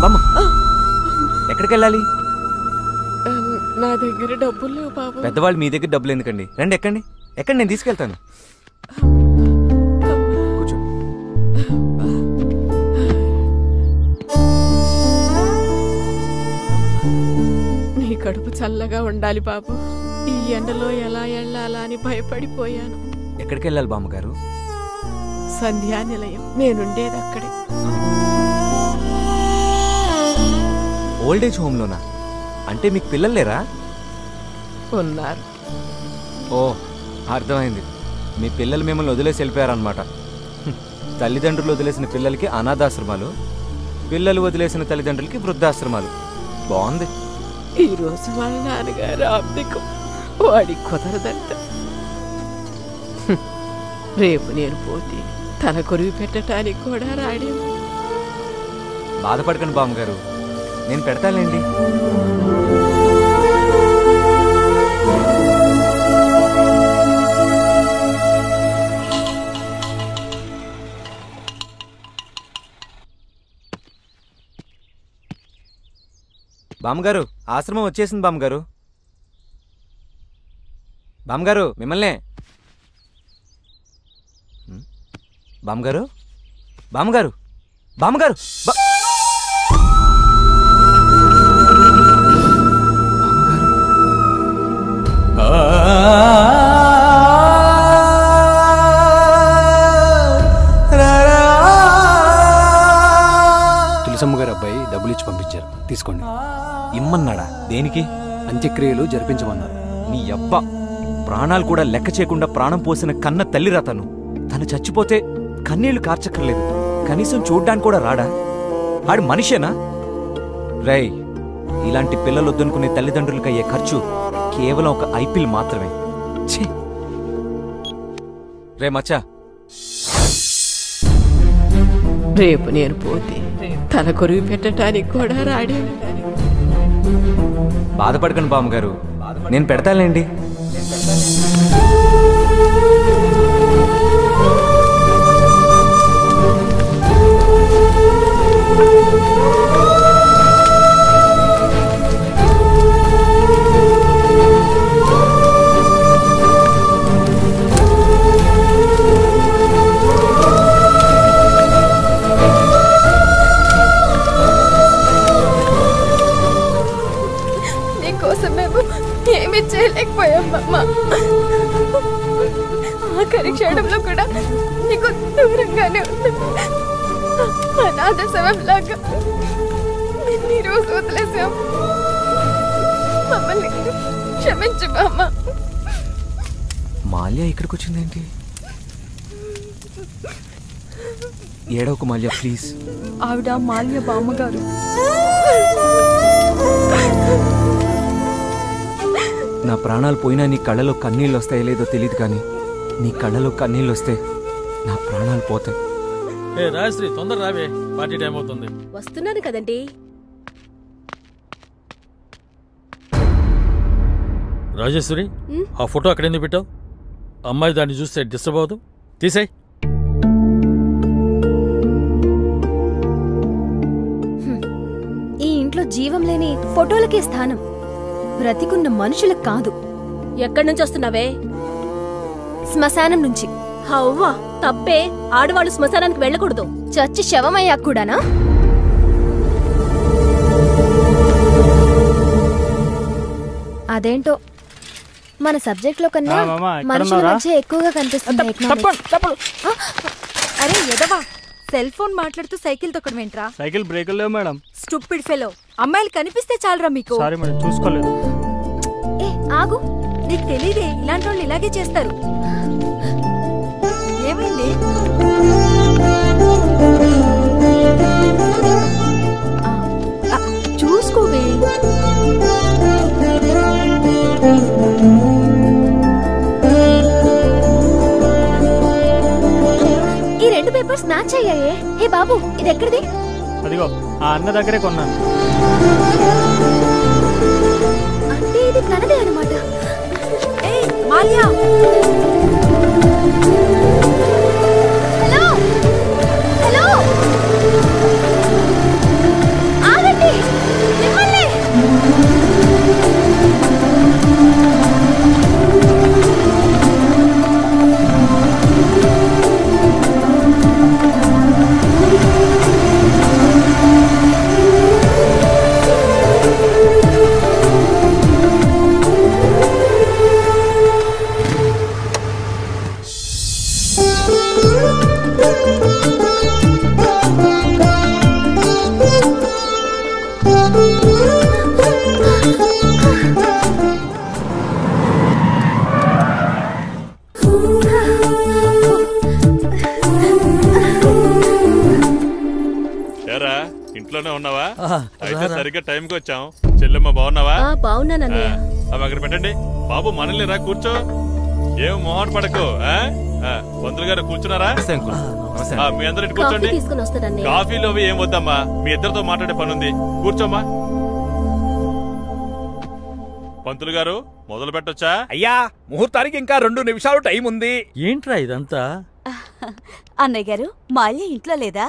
బామ్మ ఎక్కడికి వెళ్ళాలి ఆ, నా దగ్గర డబ్బులు లేవు బాబు పెద్దవాళ్ళు మీ దగ్గర డబ్బులు ఎందుకండి రండి ఎక్కండి ఎక్కండి నేను తీసుకెళ్తాను కూర్చో నీ కడుపు చల్లగా ఉండాలి బాబు ఈ ఎండలో ఎలా వెళ్ళాలా అని భయపడిపోయాను ఎక్కడికి వెళ్ళాలి బామ్మగారు సంధ్యా నిలయం నేనుండేది అక్కడే ఓల్డ్ ఏజ్ హోమ్లోనా అంటే మీకు పిల్లలు లేరా ఉన్నారు ఓ అర్థమైంది మీ పిల్లలు మిమ్మల్ని వదిలేసి వెళ్ళిపోయారనమాట హ్మ్. తల్లిదండ్రులు వదిలేసిన పిల్లలకి అనాథాశ్రమాలు పిల్లలు వదిలేసిన తల్లిదండ్రులకి వృద్ధాశ్రమాలు బాగుంది ఈ రోజు వాళ్ళ నాన్నగారు ఆబ్దికం వాడికి కుదరదంట హ్మ్. రేపు నేను పోతే తన కొరివి పెట్టడానికి కూడా రాడేమో బాధపడకండి బామ్మగారు నేను పెడతాలేండి బామ్మగారు ఆశ్రమం వచ్చేసింది బామ్మగారు బామ్మగారు మిమ్మల్నే హ్మ్? బామ్మగారు బామ్మగారు బామ్మగారు బా- తులసమ్మ గారి అబ్బాయి డబ్బులు ఇచ్చి పంపించారు తీసుకోండి ఇమ్మన్నాడా దేనికి అంత్యక్రియలు జరిపించమన్నారు నీ అబ్బా ప్రాణాలు కూడా లెక్క చేయకుండా ప్రాణం పోసిన కన్న తల్లిరా తను తను చచ్చిపోతే కన్నీళ్లు కార్చక్కర్లేదు కనీసం చూడ్డానికి కూడా రాడా ఆడు మనిషేనా రేయ్ ఇలాంటి పిల్లలు వద్దనుకునే తల్లిదండ్రులకు అయ్యే ఖర్చు కేవలం ఒక ఐపిల్ మాత్రమే ఛీ రే మచ్చా రేపు నేను పోతే తన కొరివి పెట్టడానికి కూడా రాడేమో బాధపడకండి బామ్మగారు నేను పెడతానులేండి నీకోసం మేము ఏమీ చేయలేకపోయాం అమ్మా ఆఖరి క్షణంలో కూడా నీకు దూరంగానే ఉంది అనాథ శవంలాగా నిన్ను ఈ రోజు వదిలేసాం మమ్మల్ని క్షమించు బామ్మ మాల్యా ఇక్కడికి వచ్చిందేంటి ఏడవకు మాల్యా ప్లీజ్ ఆవిడ మాల్య బామ్మగారు నా ప్రాణాలు పోయినా నీ కళ్ళలో కన్నీళ్ళు వస్తాయో లేదో తెలియదు కానీ నీ కళ్ళలో కన్నీళ్ళు వస్తే నా ప్రాణాలు పోతాయి ఏ రాజశ్రీ తొందర రావే పార్టీ టైం అవుతుంది వస్తున్నాను కదండి రాజేశ్వరి ఉమ్. ఆ ఫోటో అక్కడ ఎందుకు పెట్టావు అమ్మాయి దాన్ని చూస్తే డిస్టర్బ్ అవుతూ తీసేయ్ ఈ ఇంట్లో జీవం లేని ఫోటోలకే స్థానం బ్రతికున్న మనుషులకు కాదు ఎక్కడి నుంచి వస్తున్నావే శ్మశానం నుంచి హవ్వా తప్పే ఆడవాళ్ళు శ్మశానానికి వెళ్ళకూడదు చచ్చి శవమయ్యాక కూడానా అదేంటో మన సబ్జెక్ట్ లో కన్నా ఆ, మామ, ఎక్కడ మనుషుల ఉన్నావురా? మధ్య ఎక్కువగా కనిపిస్తుంది economics. అరే ఎదవా సెల్ ఫోన్ మాట్లాడుతూ సైకిల్ తొక్కడం ఏంట్రా సైకిల్ బ్రేకులు లేవు మేడం స్టూపిడ్ ఫెలో అమ్మాయిలు కనిపిస్తే చాలరా మీకు సారీ మేడం చూసుకోలేదు ఏ ఆగు నీకు తెలీదే ఇలాంటి వాళ్ళు ఇలాగే చేస్తారు ఏమైంది ఆ, చూసుకోవే ఈ రెండు పేపర్స్ మ్యాచ్ అయ్యాయే హే బాబు ఇది ఎక్కడిది అదిగో ఆ అన్న దగ్గరే కొన్నాను అంటే ఇది తనదే అనమాట ఏయ్ మాల్యా హలో హలో ఆగు ఏరా ఇంట్లోనే ఉన్నావా ఆ, అయితే రారా. సరిగ్గా టైంకి వచ్చాం చెల్లెమ్మ బాగున్నావా ఆ బాగున్నానన్నయ్య అవి అక్కడ పెట్టండి బాబు మనల్ని రా కూర్చో ఏం మొహన్ పడకు ఆ? ఆ, పంతులు గారు కూర్చున్నారా నమస్తే అంకుల్ నమస్తే ఆ, మీ అందరు ఇటు కాఫీ కూర్చోండి తీసుకుని వస్తానన్నయ్య కాఫీలో అవి ఏం వద్దమ్మా మీ ఇద్దరితో మాట్లాడే పని ఉంది కూర్చోమ్మా పంతులు గారు మొదలు పెట్టొచ్చా అయ్యా ముహూర్తానికి ఇంకా రెండు నిమిషాలు టైం ఉంది ఏంట్రా ఇదంతా అన్నయ్య గారు మాల్య ఇంట్లో లేదా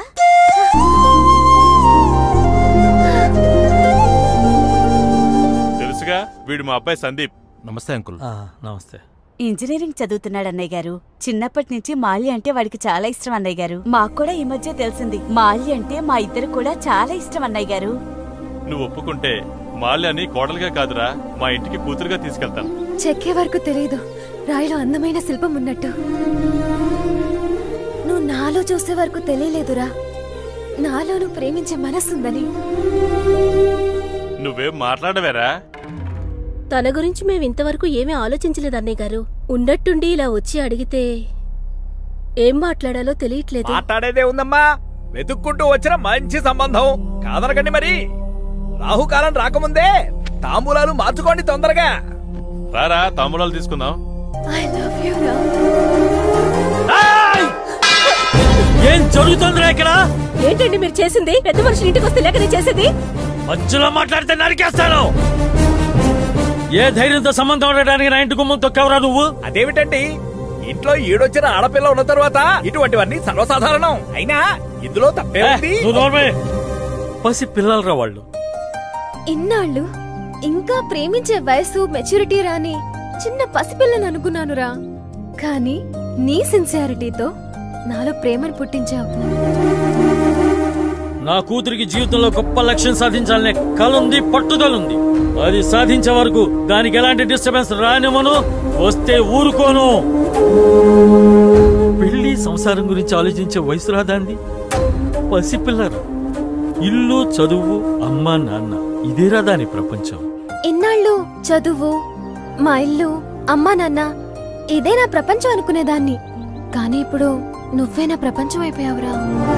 తెలుసుగా వీడు మా అబ్బాయి సందీప్ నమస్తే అంకుల్ ఆ, నమస్తే ఇంజనీరింగ్ చదువుతున్నాడు అన్నయ్య గారు చిన్నప్పటి నుంచి మాల్య అంటే వాడికి చాలా ఇష్టం అన్నయ్య గారు మాకు కూడా ఈ మధ్య తెలిసింది మాల్య అంటే మా ఇద్దరు కూడా చాలా ఇష్టం అన్నయ్య గారు నువ్వు ఒప్పుకుంటే మాల్యాని కోడలుగా కాదురా మా ఇంటికి కూతురుగా తీసుకెళ్తాను చెక్కే వరకు తెలియదు రాయిలో అందమైన శిల్పం ఉన్నట్టు నువ్వు నాలో చూసే వరకు తెలియలేదురా నాలో నువ్వు ప్రేమించే మనసుందని నువ్వేం మాట్లాడవేరా తన గురించి మేము ఇంతవరకు ఏమీ ఆలోచించలేదు అన్నయ్య గారు ఉన్నట్టుండి ఇలా వచ్చి అడిగితే ఏం మాట్లాడాలో తెలియట్లేదు మాట్లాడేదే ఉందమ్మా వెతుక్కుంటూ వచ్చిన మంచి సంబంధం కాదనకండి మరి రాహుకాలం రాకముందే తాంబూలాలు మార్చుకోండి తొందరగా రారా తాంబూలాలు తీసుకుందాం ఐ లవ్ యూ రా ఏం జరుగుతుందిరా ఇక్కడ ఏంటండి మీరు చేసింది పెద్ద మనుషులు ఇంటికి వస్తే లేకనే చేసేది మధ్యలో మాట్లాడితే నరికేస్తాను ఏ ధైర్యంతో సంబంధం ఉండడానికి నా ఇంటి గుమ్మం తొక్కవరా నువ్వు అదేమిటండి ఇంట్లో ఈడొచ్చిన ఆడపిల్ల ఉన్న తర్వాత ఇటువంటివన్నీ సర్వసాధారణం అయినా ఇందులో తప్పే ఏ, ఉంది నువ్వు నోర్మే. పసి పిల్లలరా వాళ్ళు ఇన్నాళ్ళు ఇంకా ప్రేమించే వయసు మెచ్యూరిటీ రాని చిన్న పసిపిల్లని అనుకున్నానురా కానీ నీ సిన్సియారిటీతో నాలో ప్రేమను పుట్టించావు నా కూతురికి జీవితంలో గొప్ప లక్ష్యం సాధించాలనే కలుంది పట్టుదలుంది అది సాధించే వరకు దానికి ఎలాంటి డిస్టర్బెన్స్ రానివ్వను వస్తే ఊరుకోను పెళ్లి సంసారం గురించి ఆలోచించే వయసు రాదాంది పసిపిల్లరా ఇల్లు చదువు అమ్మ నాన్న ఇదేరా దాని ప్రపంచం ఇన్నాళ్ళు చదువు మా ఇల్లు అమ్మా నాన్న ఇదే నా ప్రపంచం అనుకునేదాన్ని కానీ ఇప్పుడు నువ్వే నా ప్రపంచం అయిపోయావురా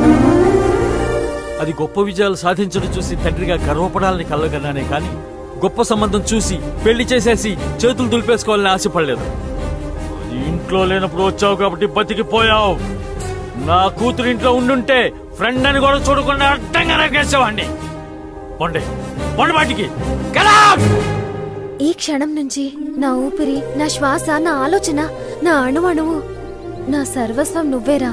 అది గొప్ప విజయాలు సాధించడం చూసి తండ్రిగా గర్వపడాలని కలగన్నానే కానీ గొప్ప సంబంధం చూసి పెళ్లి చేసేసి చేతులు దులిపేసుకోవాలని ఆశపడలేదు అది ఇంట్లో లేనప్పుడు వచ్చావు కాబట్టి బతికిపోయావు నా కూతురు ఇంట్లో ఉండుంటే ఫ్రెండ్ అని కూడా చూడకుండా అడ్డంగా నరికేసేవాడిని పొండే పొండి వాటికి Get out! ఈ క్షణం నుంచి నా ఊపిరి నా శ్వాస నా ఆలోచన నా అణువణువు నా సర్వస్వం నువ్వేరా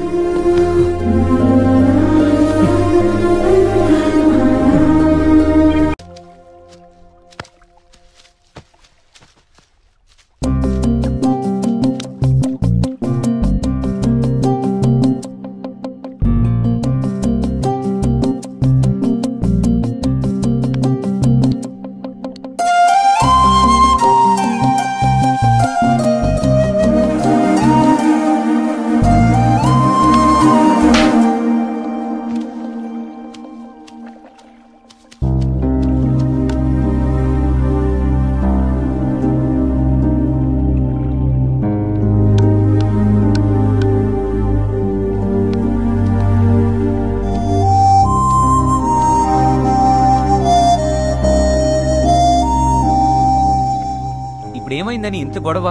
ఇప్పుడు ఏమైందని ఇంత గొడవ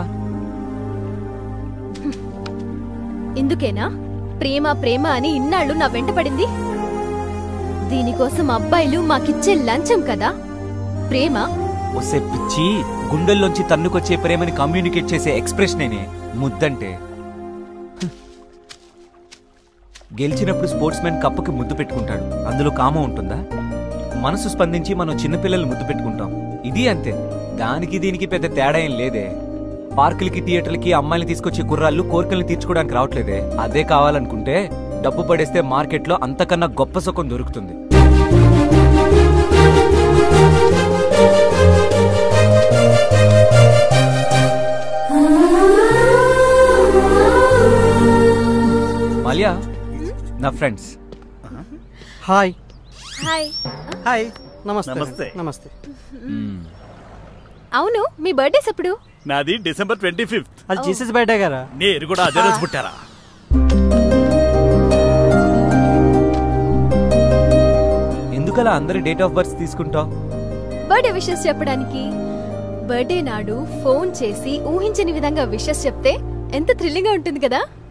ఇందుకేనా ప్రేమ ప్రేమ అని ఇన్నాళ్ళు నా వెంట పడింది దీనికోసం అబ్బాయిలు మాకిచ్చే లంచం కదా ప్రేమ వస్తే పిచ్చి గుండెల్లోంచి తన్నుకొచ్చే ప్రేమని కమ్యూనికేట్ చేసే ఎక్స్ప్రెషనేనే ముద్దంటే హ్. గెలిచినప్పుడు స్పోర్ట్స్ మ్యాన్ కప్పుకి ముద్దు పెట్టుకుంటాడు అందులో కామం ఉంటుందా మనసు స్పందించి మనం చిన్నపిల్లలు ముద్దు పెట్టుకుంటాం ఇది అంతే దానికి దీనికి పెద్ద తేడా ఏం లేదే పార్కులకి థియేటర్లకి అమ్మాయిలు తీసుకొచ్చే కుర్రాళ్ళు కోరికల్ని తీర్చుకోవడానికి రావట్లేదే అదే కావాలనుకుంటే డబ్బు పడేస్తే మార్కెట్లో అంతకన్నా గొప్ప సుఖం దొరుకుతుంది మాలియా నా ఫ్రెండ్స్ హాయ్ హాయ్ హాయ్ నమస్తే నమస్తే. నమస్తే అవును మీ బర్త్డేస్ ఎప్పుడు నాది డిసెంబర్ ట్వంటీ ఫిఫ్త్ అది జీసస్ బర్త్డే గారా నేను కూడా అదే రోజు పుట్టారా ఎందుకలా అందరి డేట్ ఆఫ్ బర్త్ తీసుకుంటావు బర్త్డే విషెస్ చెప్పడానికి బర్త్డే నాడు ఫోన్ చేసి ఊహించని విధంగా విషెస్ చెప్తే ఎంత థ్రిల్లింగ్ గా ఉంటుంది కదా